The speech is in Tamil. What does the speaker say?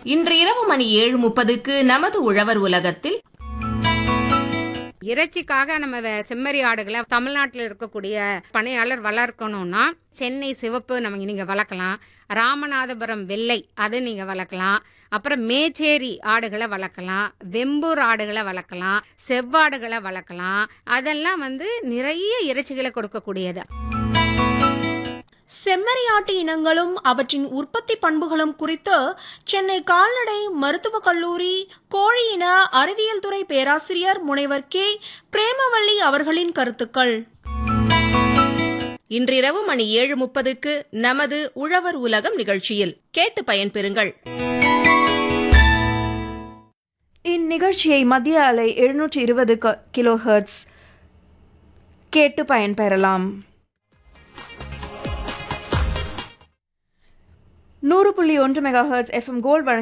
இன்று இரவு மணி ஏழு முப்பதுக்கு நமது உழவர் உலகத்தில் இறைச்சிக்காக நம்ம வே- செம்மறி ஆடுகளை தமிழ்நாட்டில் இருக்கக்கூடிய பணியாளர் வளர்க்கணும்னா சென்னை சிவப்பு நம்ம நீங்கள் வளர்க்கலாம் ராமநாதபுரம் வெள்ளை அது நீங்கள் வளர்க்கலாம் அப்புறம் மேச்சேரி ஆடுகளை வளர்க்கலாம் வெம்பூர் ஆடுகளை வளர்க்கலாம் செவ்வாடுகளை வளர்க்கலாம் அதெல்லாம் வந்து நிறைய இறைச்சிகளை கொடுக்கக்கூடியது செம்மறியாட்டு இனங்களும் அவற்றின் உற்பத்தி பண்புகளும் குறித்து சென்னை கால்நடை மருத்துவக் கல்லூரி கோழி இன அறிவியல் துறை பேராசிரியர் முனைவர் கே பிரேமவள்ளி அவர்களின் கருத்துக்கள் இன்றிரவு மணி ஏழு முப்பதுக்கு நமது உழவர் உலகம் நிகழ்ச்சியில் கேட்டு பயன்பெறுங்கள் இந்நிகழ்ச்சியை மத்திய அலை எழுநூற்றி இருபது கிலோ ஹெர்ட்ஸ் கேட்டு பயன்பெறலாம் நூறு புள்ளி ஒன்று மெகா ஹெர்ட்ஸ் எஃப்எம் கோல்ட் வழங்க